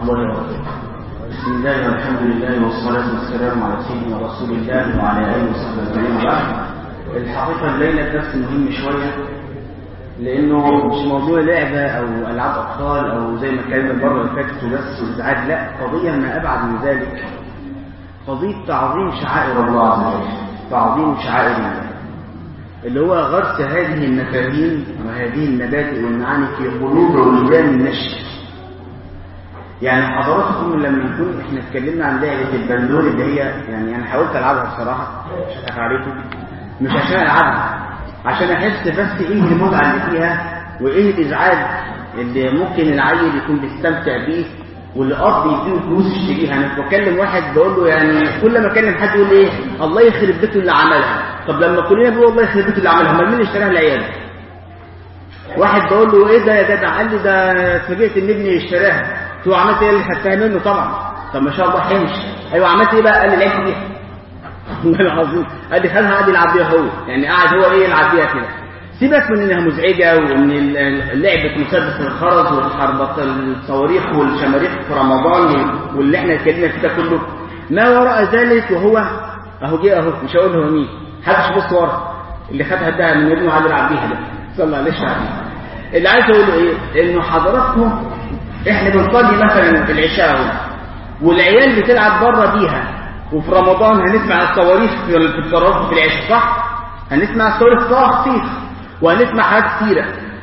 الله وبركاته بسم الله والحمد لله والصلاة والسلام على سيدنا رسول الله وعلى آله وصحبه أجمعين وبعد الحقيقة الليلة درس مهم شوية لأنه مش موضوع لعبة أو ألعاب أطفال أو زي ما اتكلمنا المرة اللي فاتت وبس وإزعاج لا قضية ما أبعد من ذلك قضية تعظيم شعائر الله عز وجل تعظيم شعائر الله اللي هو غرس هذه المفاهيم وهذه المبادئ والمعاني في قلوب وجدان النشء يعني حضراتكم لما يكون احنا اتكلمنا عن لعبة البندول اللي هي يعني انا حاولت العبها بصراحة مش هضحك عليكم مش عشان العبها عشان احس بس ايه المتعة اللي فيها وايه الازعاج اللي ممكن العيل يكون بيستمتع بيه واللي اب يديله فلوس يشتريها انا بكلم واحد بقول له يعني كل ما اكلم حد يقول ايه الله يخرب بيته اللي عملها طب لما كلنا بنقول الله يخرب بيته اللي عملها امال مين اللي اشتراها العيال واحد بقول له ايه ده يا جدع قال لي ده اتفاجئت ان ابني اشتراها قلت له عملت ايه اللي خدتها منه طبعا طب ما شاء الله حمش ايوه عملت ايه بقى قال لي لعبت بيها والله العظيم قال لي خدها قعد يلعب بيها هو يعني قاعد هو ايه يلعب بيها كده سيبك من انها مزعجه وان لعبه مسدس الخرز والحربة الصواريخ والشماريخ في رمضان واللي احنا اتكلمنا فيه ده كله ما وراء ذلك وهو اهو جه اهو مش هقول هو مين محدش يبص ورا اللي خدها ده من ابنه قاعد يلعب بيها ده صلى الله عليه وسلم اللي عايز اقوله ايه انه حضراتكم احنا بنصلي مثلا في العشاء اهو والعيال بتلعب بره بيها وفي رمضان هنسمع الصواريخ في الصواريخ في العشاء صح هنسمع الصواريخ صح صيخ وهنسمع حاجات كثيره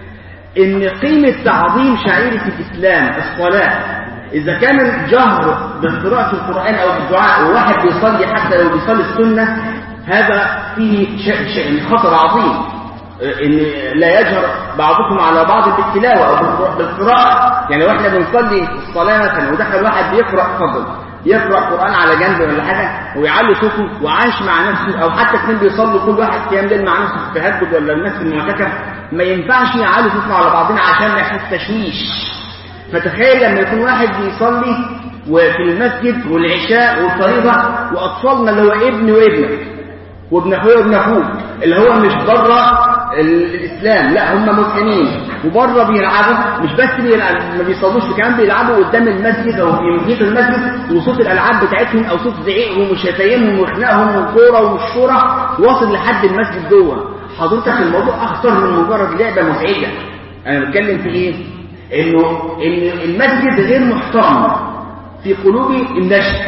ان قيمه تعظيم شعيره الاسلام الصلاه اذا كان الجهر بقراءه القران او بالدعاء وواحد بيصلي حتى لو بيصلي السنه هذا فيه شيء خطر عظيم ان لا يجهر بعضكم على بعض بالتلاوه او بالقراءه يعني لو احنا بنصلي الصلاه مثلا ودخل واحد بيقرا فضل يقرا قران على جنب ولا حاجه ويعلي صوته وعايش مع نفسه او حتى اثنين بيصلوا كل واحد قيام ليل مع نفسه في تهجد ولا الناس في المعتكف ما ينفعش يعلي صوتنا على بعضنا عشان ما يحس تشويش فتخيل لما يكون واحد بيصلي وفي المسجد والعشاء والفريضه واطفالنا اللي هو ابني وابنك وابن اخويا وابن اخوك اللي هو مش بره الاسلام لا هم مسلمين وبره بيلعبوا مش بس بيلعبوا ما بيصلوش كمان بيلعبوا قدام المسجد او في محيط المسجد وصوت الالعاب بتاعتهم او صوت زعيقهم وشتايمهم وخناقهم والكوره والشوره واصل لحد المسجد جوه حضرتك الموضوع اخطر من مجرد لعبه مزعجه انا بتكلم في ايه انه ان المسجد غير محترم في قلوب النشء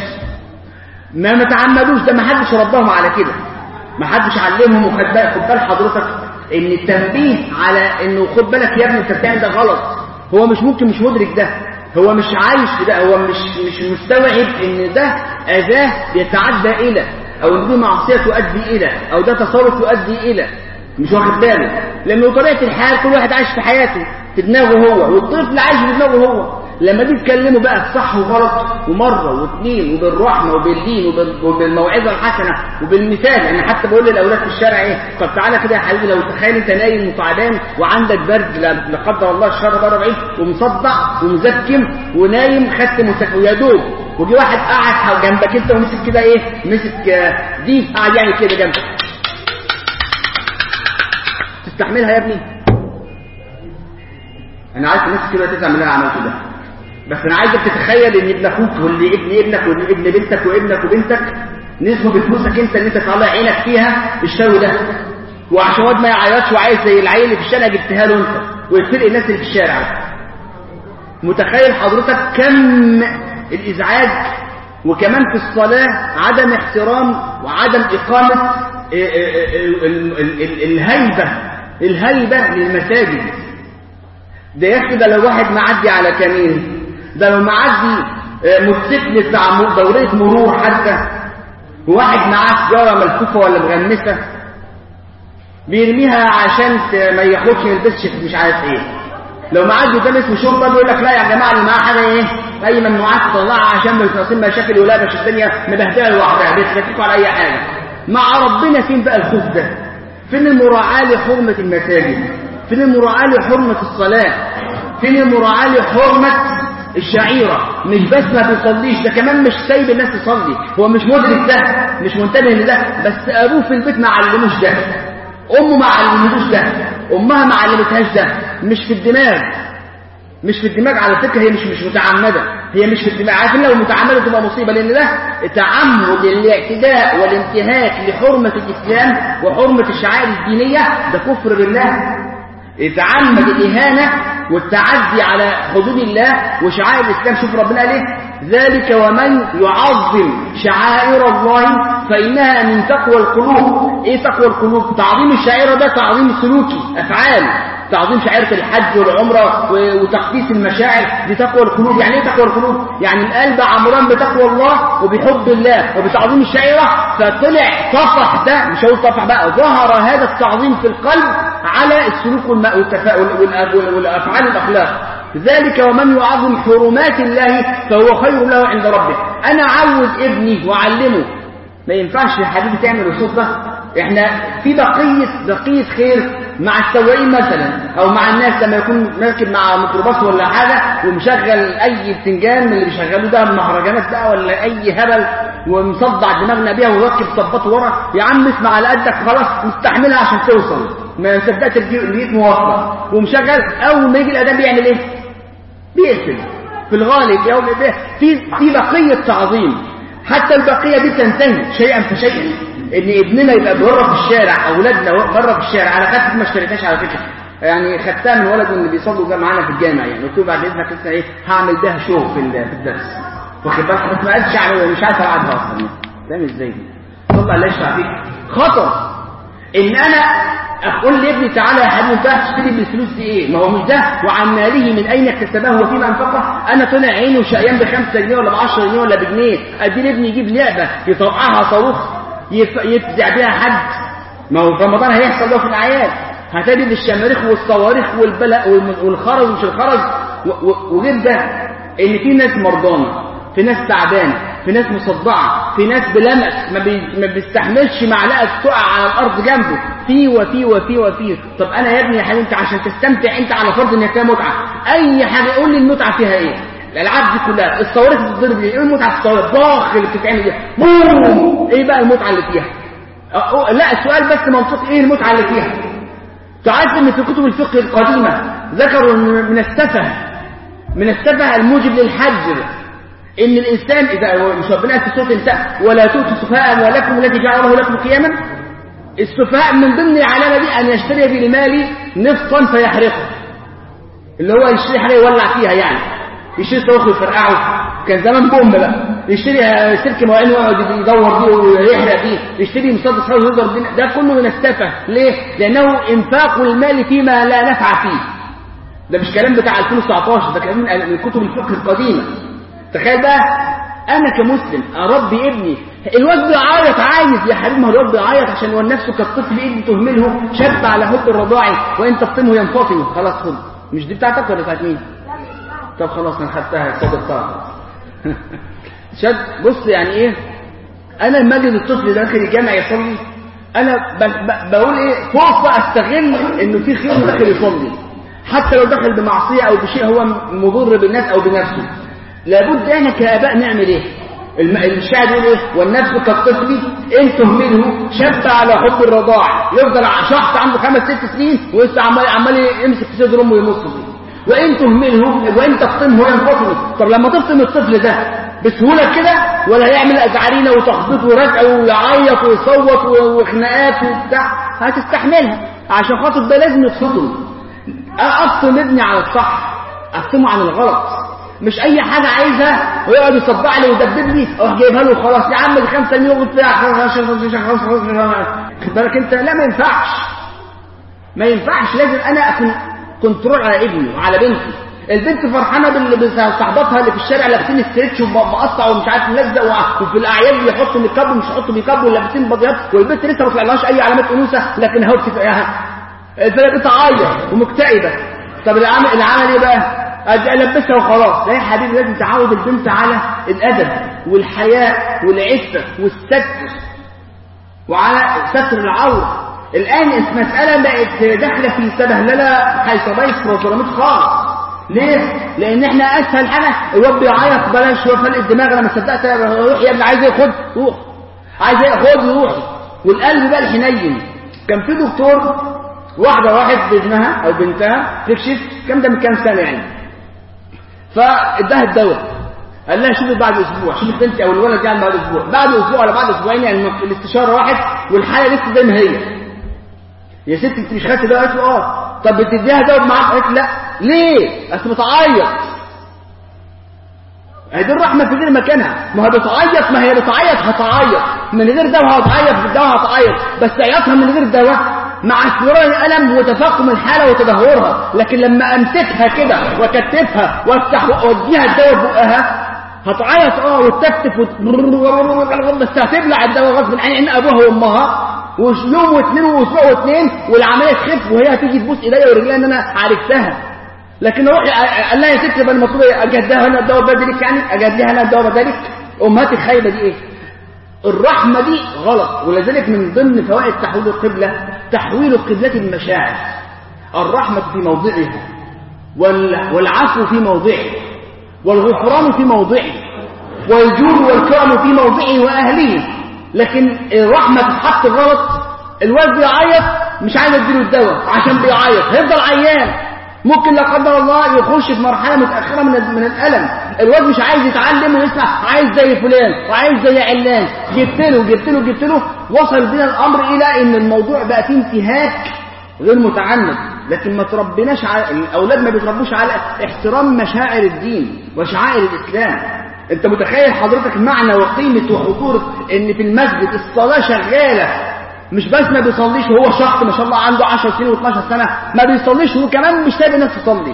ما ما تعمدوش ده ما حدش رباهم على كده ما حدش علمهم وخد بالك خد بال حضرتك ان التنبيه على انه خد بالك يا ابني انت بتعمل ده غلط هو مش ممكن مش مدرك ده هو مش عايش في ده هو مش مش مستوعب ان ده اذاه يتعدى الى او ان دي معصيه تؤدي الى او ده تصرف يؤدي الى مش واخد باله لانه طبيعه الحال كل واحد عايش في حياته في دماغه هو والطفل عايش في دماغه هو لما دي تكلموا بقى الصح وغلط ومرة واثنين وبالرحمة وبالدين وبالموعظة الحسنة وبالمثال يعني حتى بقول للأولاد في الشارع ايه طب تعالى كده يا حبيبي لو تخيل انت نايم وتعبان وعندك برد لا قدر الله الشر بره بعيد ومصدع ومزكم ونايم خدت مسك ويا دوب وجي واحد قاعد جنبك انت ومسك كده ايه مسك دي قاعد يعني كده جنبك تستحملها يا ابني انا عايز الناس كده تزعل من اللي انا عملته ده بس انا عايزك تتخيل ان ابن اخوك واللي ابن ابنك واللي ابن بنتك وابنك وبنتك نسبوا بفلوسك انت اللي انت طالع عينك فيها يشتروا ده وعشان واد ما يعيطش وعايز زي العيل اللي في الشارع جبتها له انت ويتفرق الناس اللي في الشارع متخيل حضرتك كم الازعاج وكمان في الصلاة عدم احترام وعدم إقامة الهيبة الهيبة للمساجد ده يا اخي ده لو واحد معدي على كمين ده لو معدي موتوسيكل بتاع دورية مرور حتى وواحد معاه سيارة ملفوفة ولا مغمسة بيرميها عشان ما ياخدش ما يلبسش مش عارف ايه لو معدي قدام اسمه شرطة بيقول لك لا يا جماعة اللي معاه حاجة ايه اي ممنوعات تطلعها عشان ما يتنصب مشاكل ولا مش الدنيا مبهدلة لوحدها بيتلككوا على اي حاجة مع ربنا فين بقى الخوف ده فين المراعاة لحرمة المساجد فين المراعاة لحرمة الصلاة فين المراعاة لحرمة الشعيرة مش بس ما بيصليش ده كمان مش سايب الناس تصلي هو مش مدرك ده مش منتبه لده بس ابوه في البيت ما علموش ده امه ما علمتوش ده امها ما علمتهاش ده مش في الدماغ مش في الدماغ على فكره هي مش مش متعمده هي مش في الدماغ عارفين لو متعمده تبقى مصيبه لان ده تعمد الاعتداء والانتهاك لحرمه الاسلام وحرمه الشعائر الدينيه ده كفر بالله يتعمد الاهانه والتعدي على حدود الله وشعائر الاسلام شوف ربنا قال ايه ذلك ومن يعظم شعائر الله فانها من تقوى القلوب ايه تقوى القلوب تعظيم الشعائر ده تعظيم سلوكي افعال تعظيم شعيرة الحج والعمرة وتقديس المشاعر دي تقوى القلوب يعني ايه تقوى القلوب يعني القلب عمران بتقوى الله وبحب الله وبتعظيم الشعيرة فطلع طفح ده مش هقول طفح بقى ظهر هذا التعظيم في القلب على السلوك والافعال الاخلاق ذلك ومن يعظم حرمات الله فهو خير له عند ربه انا اعود ابني واعلمه ما ينفعش يا حبيبي تعمل الصوت ده احنا في بقيه بقيه خير مع السواقين مثلا او مع الناس لما يكون راكب مع ميكروباص ولا حاجه ومشغل اي بتنجان من اللي بيشغلوه ده مهرجانات بقى ولا اي هبل ومصدع دماغنا بيها وراكب صباته ورا يا عم اسمع على قدك خلاص مستحملها عشان توصل ما صدقت الجيت مواصله ومشغل اول ما يجي الاذان بيعمل ايه؟ بيقفل في الغالب يوم في في بقيه تعظيم حتى البقيه دي تنتهي شيئا فشيئا ان ابننا يبقى بره في الشارع اولادنا بره في الشارع على خدت ما اشتريتهاش على فكره يعني خدتها من ولد اللي بيصلوا معانا في الجامع يعني قلت له بعد اذنك لسه ايه هعمل بيها شو في في الدرس واخد بالك بس ما قالش يعني مش عارف العبها اصلا فاهم ازاي دي والله الله يشفع فيك خطر ان انا اقول لابني تعالى يا حبيبي انت هتشتري بالفلوس دي ايه ما هو مش ده وعن ماله من اين اكتسبه وفيما انفقه انا طلع عينه شقيان ب 5 جنيه ولا ب 10 جنيه ولا بجنيه ادي لابني يجيب لعبه يطوعها صاروخ يفزع بيها حد ما هو في رمضان هيحصل ده في الاعياد هتجد الشماريخ والصواريخ والبلاء والخرز ومش الخرز وغير ده ان في ناس مرضانه في ناس تعبانه في ناس مصدعه في ناس بلمس ما, بي... ما بيستحملش معلقه تقع على الارض جنبه في وفي وفي وفي طب انا يا ابني يا حبيبي انت عشان تستمتع انت على فرض ان فيها متعه اي حاجه قول لي المتعه فيها ايه الالعاب دي كلها الصواريخ بتضرب ايه المتعه في الصواريخ ضخ اللي بتتعمل دي بوم ايه بقى المتعه اللي فيها أه لا السؤال بس منطقي ايه المتعه اللي فيها تعرف ان في كتب الفقه القديمه ذكروا من السفه من السفه الموجب للحج ان الانسان اذا مش ربنا في سوره النساء ولا تؤتوا السفهاء اموالكم التي جعل الله لكم قياما السفهاء من ضمن العلامه دي ان يشتري بالمال نفطا فيحرقه اللي هو يشتري حاجه يولع فيها يعني يشتري صاروخ يفرقعه كان زمان بوم بقى يشتري سلك موعين ويقعد يدور بيه ويحرق بيه يشتري مسدس حاجه يضرب بيه ده كله من السفه ليه؟ لانه انفاق المال فيما لا نفع فيه ده مش كلام بتاع 2019 ده كلام من كتب الفقه القديمه تخيل بقى انا كمسلم اربي ابني الواد بيعيط عايز يا حبيبي ما الواد بيعيط عشان هو نفسه كالطفل ايدي تهمله شاب على حب الرضاعي وانت تفطمه ينفطم خلاص خد مش دي بتاعتك ولا بتاعت مين طب خلاص انا خدتها صدقتها شد بص يعني ايه انا لما اجد الطفل داخل الجامع يصلي انا بقول ايه فرصه استغل انه في خير داخل يصلي حتى لو دخل بمعصيه او بشيء هو مضر بالناس او بنفسه لابد احنا كاباء نعمل ايه الشاهد يقول ايه والنفس كالطفل ان تهمله شاب على حب الرضاع يفضل شخص عنده خمس ست سنين ولسه عمال عمال يمسك في صدر امه ويمص فيه وان تهمله وان تفطمه ينفطم طب لما تفطم الطفل ده بسهوله كده ولا هيعمل ازعرينه وتخبيط ورزقه ويعيط ويصوت وخناقات وبتاع هتستحملها عشان خاطر ده لازم يتفطم افطم ابني على الصح افطمه عن الغلط مش اي حاجه عايزها ويقعد يصدع لي ويدبدب لي اروح جايبها له خلاص يا عم ال 5 جنيه وبتاع خد بالك انت لا ما ينفعش ما ينفعش لازم انا اكون كنترول على ابني وعلى بنتي البنت فرحانه باللي صاحباتها اللي في الشارع لابسين ستريتش ومقطع ومش عارف ملزق وفي الاعياد بيحطوا نيكاب ومش يحطوا نيكاب ولابسين بضيات والبنت لسه ما طلعلهاش اي علامات انوثه لكن اهو البنت بتعيط ومكتئبه طب العمل العمل ايه بقى؟ البسها وخلاص لا يا حبيبي لازم تعود البنت على الادب والحياء والعفه والستر وعلى ستر العوره الان المساله بقت داخله في سبهلله حيث بيت وظلامات خالص ليه؟ لان احنا اسهل حاجه الواد بيعيط بلاش هو فلق الدماغ انا ما صدقت روح يا ابني عايز ايه خد روح عايز ايه خد روح والقلب بقى الحنين كان في دكتور واحده واحد بابنها او بنتها تكشف كام ده من كام سنه يعني فاداها الدواء قال لها شوفي بعد اسبوع شوفي البنت او الولد يعني بعد اسبوع بعد اسبوع ولا بعد اسبوعين يعني الاستشاره راحت والحاله لسه زي ما هي يا ست انت مش خدت دواء قالت له اه طب بتديها دواء معاك قالت لا ليه اصل بتعيط هي دي الرحمه في غير مكانها ما هي بتعيط ما هي بتعيط هتعيط من غير دواء هتعيط بالدواء هتعيط بس عياطها من غير دواء مع استمرار الالم وتفاقم الحاله وتدهورها لكن لما امسكها كده واكتفها وافتح واديها الدواء بقها هتعيط اه وتفتف وت... بس هتبلع الدواء غصب عن عين ابوها وامها ويوم واثنين واسبوع واثنين والعمليه تخف وهي هتيجي تبوس ايديا ورجليها ان انا عرفتها لكن روحي قال لها يا ست يبقى المطلوب اجدها انا الدواء بدلك يعني اجدها انا الدواء بدلك امهات الخايبه دي ايه الرحمه دي غلط ولذلك من ضمن فوائد تحويل القبله تحويل القبله المشاعر الرحمه في موضعها والعفو في موضعه والغفران في موضعه والجود والكرم في موضعه واهله لكن الرحمه تتحط غلط الوالد بيعيط مش عايز اديله الدواء عشان بيعيط هيفضل عيان ممكن لا قدر الله يخش في مرحله متاخره من من الالم الواد مش عايز يتعلم ويسمع عايز زي فلان وعايز زي علان جبت له جبت له جبت له وصل بنا الامر الى ان الموضوع بقى فيه انتهاك غير متعمد لكن ما تربيناش على الاولاد ما بيتربوش على احترام مشاعر الدين وشعائر الاسلام انت متخيل حضرتك معنى وقيمه وخطوره ان في المسجد الصلاه شغاله مش بس ما بيصليش هو شخص ما شاء الله عنده 10 سنين و12 سنه ما بيصليش هو كمان مش سايب الناس تصلي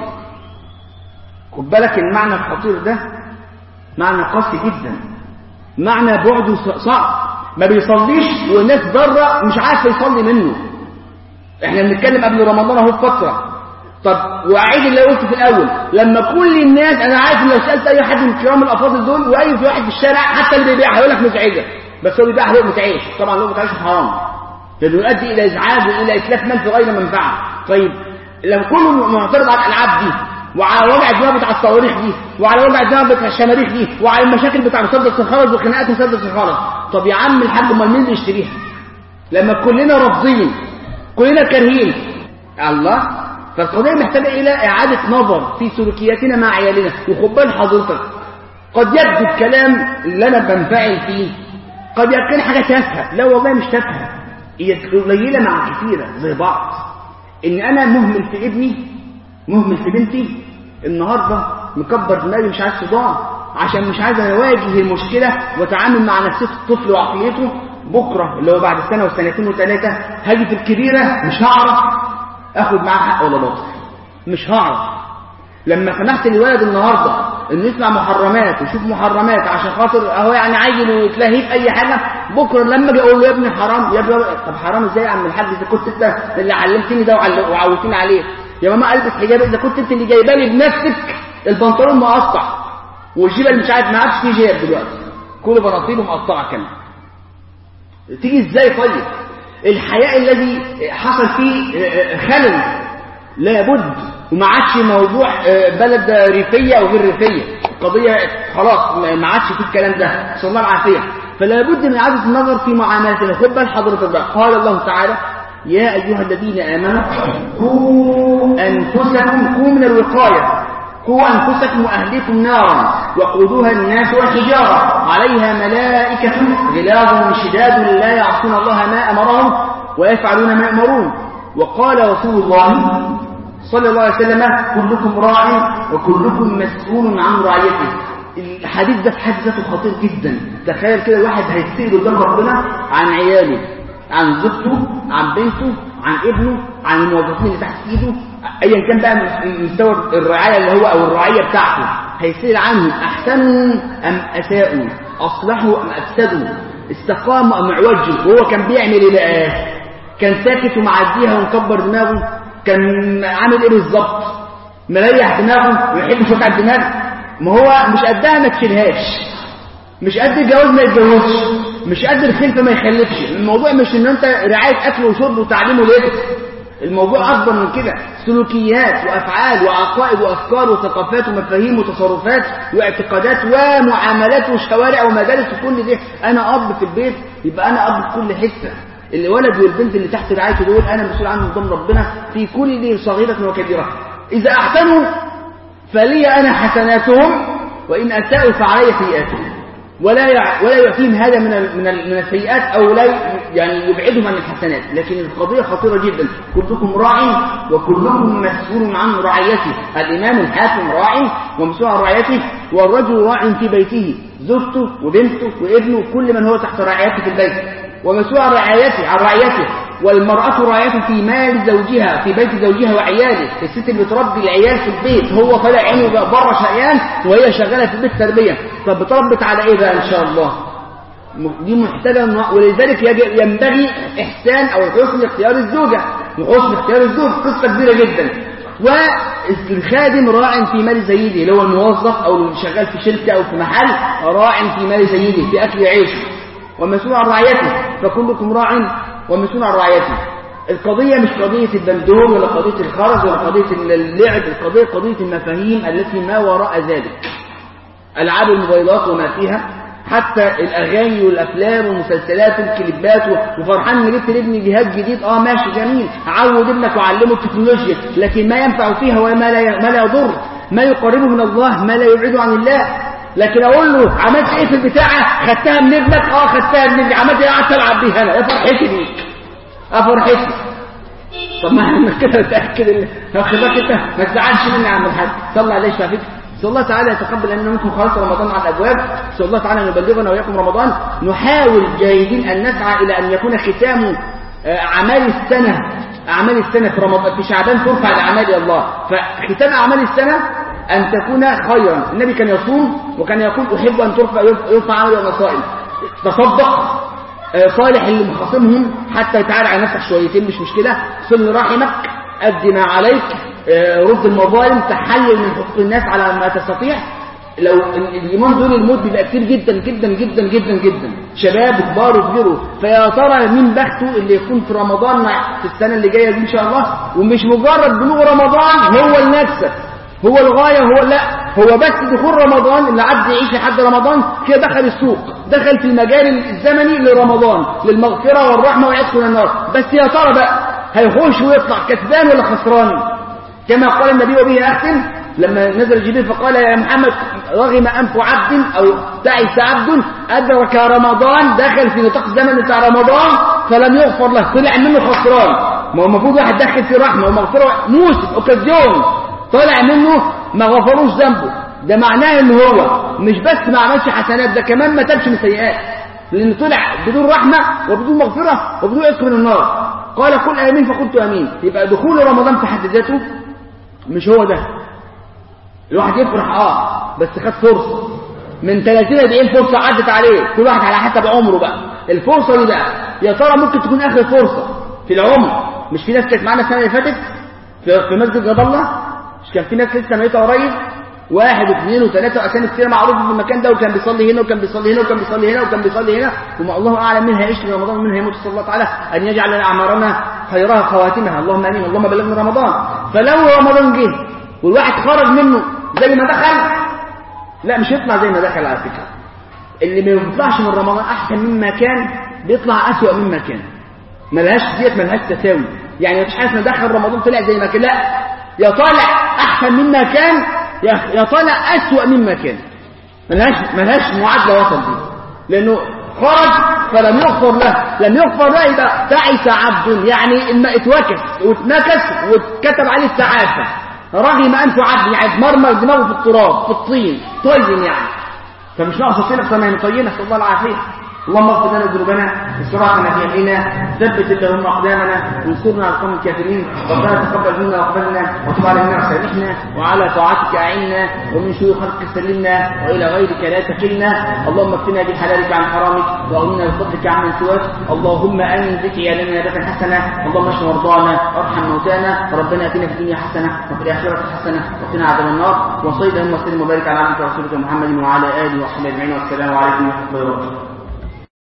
خد بالك المعنى الخطير ده معنى قاسي جدا معنى بعده صعب ما بيصليش والناس بره مش عارفه يصلي منه احنا بنتكلم قبل رمضان اهو فتره طب واعيد اللي قلته في الاول لما كل الناس انا عارف ان لو سالت اي حد من الكرام الافاضل دول واي في واحد في الشارع حتى اللي بيبيع هيقول لك مزعجه بس هو بيبيع لقمه عيش طبعا لقمه عيش حرام لانه يؤدي الى ازعاج والى اتلاف مال في غير منفعه طيب لو كله معترض على الالعاب دي وعلى وضع الدماغ بتاع الصواريخ دي وعلى وضع الدماغ بتاع الشماريخ دي وعلى المشاكل بتاع مسدس الخرز وخناقات مسدس الخرز طب يا عم الحاج امال مين اللي يشتريها لما كلنا رافضين كلنا كارهين الله فالقضيه محتاجه الى اعاده نظر في سلوكياتنا مع عيالنا وخد بال حضرتك قد يبدو الكلام اللي انا بنفعل فيه قد يكون حاجه تافهه لا والله مش تافهه هي قليله مع كثيره زي بعض ان انا مهمل في ابني مهمل في بنتي النهارده مكبر دماغي مش عايز صداع عشان مش عايز اواجه المشكله واتعامل مع نفسيه الطفل وعقليته بكره اللي هو بعد سنه وسنتين وثلاثه هاجي في الكبيره مش هعرف اخد معاه حق ولا باطل مش هعرف لما سمحت للولد النهارده انه يسمع محرمات ويشوف محرمات عشان خاطر اهو يعني عيل ويتلهي في اي حاجه بكره لما اجي اقول له يا ابني حرام يا ابني طب حرام ازاي يا عم الحاج اذا كنت انت اللي علمتني ده وعودتني عليه يا ماما البس حجاب اذا كنت انت اللي جايبه لي بنفسك البنطلون مقطع والجيبه اللي مش عارف ما عادش فيه جيب دلوقتي كل بناطيله مقطعه كمان تيجي ازاي طيب الحياء الذي حصل فيه خلل لابد وما عادش موضوع بلد ريفية أو غير ريفية القضية خلاص ما عادش فيه الكلام ده صلى الله العافية فلا بد من إعادة النظر في معاملتنا خد بال حضرتك بقى قال الله تعالى يا أيها الذين آمنوا قوا أنفسكم قوا من الوقاية قوا أنفسكم وأهليكم نارا وقودها الناس والحجارة عليها ملائكة غلاظ شداد لا يعصون الله ما أمرهم ويفعلون ما يأمرون وقال رسول الله صلى الله عليه وسلم كلكم راع وكلكم مسؤول عن رعيته الحديث ده في حد ذاته خطير جدا تخيل كده الواحد هيتسأل قدام ربنا عن عياله عن زوجته عن بنته عن ابنه عن الموظفين اللي تحت ايده ايا كان بقى مستوى الرعايه اللي هو او الرعيه بتاعته هيسأل عنهم احسنوا ام اساءوا اصلحوا ام افسدوا استقاموا ام اعوجوا وهو كان بيعمل ايه بقى كان ساكت ومعديها ومكبر دماغه كان عامل ايه بالظبط مريح دماغه ويحب وجع الدماغ ما هو مش قدها ما تشيلهاش مش قد الجواز ما يتجوزش مش قد الخلفه ما يخلفش الموضوع مش ان انت رعايه اكل وشرب وتعليم ولبس الموضوع اكبر من كده سلوكيات وافعال وعقائد وافكار وثقافات ومفاهيم وتصرفات واعتقادات ومعاملات وشوارع ومدارس وكل ده انا اب في البيت يبقى انا اب في كل حته الولد والبنت اللي تحت رعايته دول انا مسؤول عنهم قدام ربنا في كل صغيره وكبيره اذا احسنوا فلي انا حسناتهم وإن أساءوا فعلي سيئاتهم ولا يع... ولا يعطيهم هذا من ال... من, ال... من السيئات او لا ي... يعني يبعدهم عن الحسنات لكن القضيه خطيره جدا كلكم راع وكلكم مسؤول عن رعيته الامام الحاكم راع ومسؤول عن رعيته والرجل راع في بيته زوجته وبنته وابنه كل من هو تحت رعايته في البيت ومسؤول عن رعايته عن رعيته والمرأة راعية في مال زوجها في بيت زوجها وعياله الست اللي بتربي العيال في البيت هو طالع عينه بقى بره شقيان وهي شغالة في البيت تربية طب بتربت على ايه بقى ان شاء الله دي محتاجة ولذلك ينبغي احسان او حسن اختيار الزوجة وحسن اختيار الزوج قصة كبيرة جدا والخادم راع في مال سيده اللي هو الموظف او اللي شغال في شركة او في محل راع في مال سيده في اكل عيشه ومسؤول عن رعيته فكلكم راع ومسؤول عن رعيته القضية مش قضية البندون ولا قضية الخرز ولا قضية اللعب القضية قضية المفاهيم التي ما وراء ذلك ألعاب الموبايلات وما فيها حتى الأغاني والأفلام والمسلسلات والكليبات وفرحان إن جبت لابني جهاز جديد اه ماشي جميل عود ابنك وعلمه التكنولوجيا لكن ما ينفع فيها وما لا ما لا يضر ما يقربه من الله ما لا يبعده عن الله لكن اقول له عملت ايه في البتاعه خدتها من ابنك اه خدتها من ابني عملت ايه قعدت العب بيها انا يا فرحتي بيك اه فرحتي طب ما احنا كده نتاكد واخد بالك انت ما تزعلش مني يا عم الحاج صلى عليه شفيك نسال الله تعالى يتقبل اننا منكم خلاص رمضان على الابواب نسال الله تعالى ان يبلغنا واياكم رمضان نحاول جاهدين ان نسعى الى ان يكون ختام اعمال السنه اعمال السنه في رمضان في شعبان ترفع لاعمال الله فختام اعمال السنه أن تكون خيرا النبي كان يصوم وكان يقول أحب أن ترفع يرفع عملي وأنا صائم تصدق صالح اللي مخاصمهم حتى يتعالى على نفسك شويتين مش مشكلة صل رحمك أدي ما عليك رد المظالم تحلل من حقوق الناس على ما تستطيع لو اليومين دول الموت بيبقى كتير جدا جدا جدا جدا جدا شباب وكبار وكبيروا فيا ترى مين بخته اللي يكون في رمضان في السنه اللي جايه دي ان شاء الله ومش مجرد بلوغ رمضان هو المكسب هو الغاية هو لا هو بس دخول رمضان اللي عبد يعيش لحد رمضان كده دخل السوق دخل في المجال الزمني لرمضان للمغفرة والرحمة ويدخل النار بس يا ترى بقى هيخش ويطلع كسبان ولا خسران كما قال النبي وبه أختم لما نزل جبريل فقال يا محمد رغم أنف عبد أو تعس عبد أدرك رمضان دخل في نطاق الزمن بتاع رمضان فلم يغفر له طلع منه خسران ما هو المفروض واحد داخل في رحمة ومغفرة موسم أوكازيون طلع منه ما غفروش ذنبه ده معناه ان هو مش بس ما عملش حسنات ده كمان ما تبش من سيئات لان طلع بدون رحمة وبدون مغفرة وبدون عتق من النار قال قل امين فقلت امين يبقى دخول رمضان في حد ذاته مش هو ده الواحد يفرح اه بس خد فرصة من 30 40 فرصة عدت عليه كل واحد على حسب عمره بقى الفرصة دي بقى يا ترى ممكن تكون اخر فرصة في العمر مش في ناس كانت معانا السنة اللي فاتت في مسجد جاب الله مش كان في ناس لسه ميتة قريب واحد واثنين وثلاثة وأسامي كتير معروفة في المكان ده وكان بيصلي هنا وكان بيصلي هنا وكان بيصلي هنا وكان بيصلي هنا وما الله أعلم مين هيعيش في رمضان ومين هيموت صلى الله تعالى أن يجعل أعمارنا خيرها خواتمها اللهم آمين اللهم بلغنا رمضان فلو رمضان جه والواحد خرج منه زي ما دخل لا مش يطلع زي ما دخل على فكرة اللي ما يطلعش من رمضان أحسن مما كان بيطلع أسوأ مما كان ملهاش ديت ملهاش تساوي يعني مفيش حاجة اسمها دخل رمضان طلع زي ما كان لا يا طالع احسن مما كان يا طالع اسوأ مما كان ملهاش ملهاش معادله وسط دي لانه خرج فلم يغفر له لم يغفر له يبقى تعس عبد يعني اما اتوكس واتنكس واتكتب عليه التعافى رغم انف عبد يعني مرمر دماغه في التراب في الطين طين يعني فمش ناقص طين اكثر ما هي طينه نسال الله العافيه اللهم اغفر لنا ذنوبنا اسرافنا في يقينا ثبت اللهم اقدامنا وانصرنا على القوم الكافرين ربنا تقبل منا واقبلنا وتب علينا وسامحنا وعلى طاعتك اعنا ومن شرور خلقك سلمنا والى غيرك لا تكلنا اللهم اكفنا بحلالك عن حرامك واغننا بفضلك عمن سواك اللهم انزك عيالنا نباتا حسنه اللهم اشف مرضانا وارحم موتانا ربنا اتنا في الدنيا حسنه وفي الاخره حسنه وقنا عذاب النار وصلي اللهم وسلم وبارك على عبدك ورسولك محمد وعلى اله وصحبه اجمعين والسلام عليكم ورحمه الله وبركاته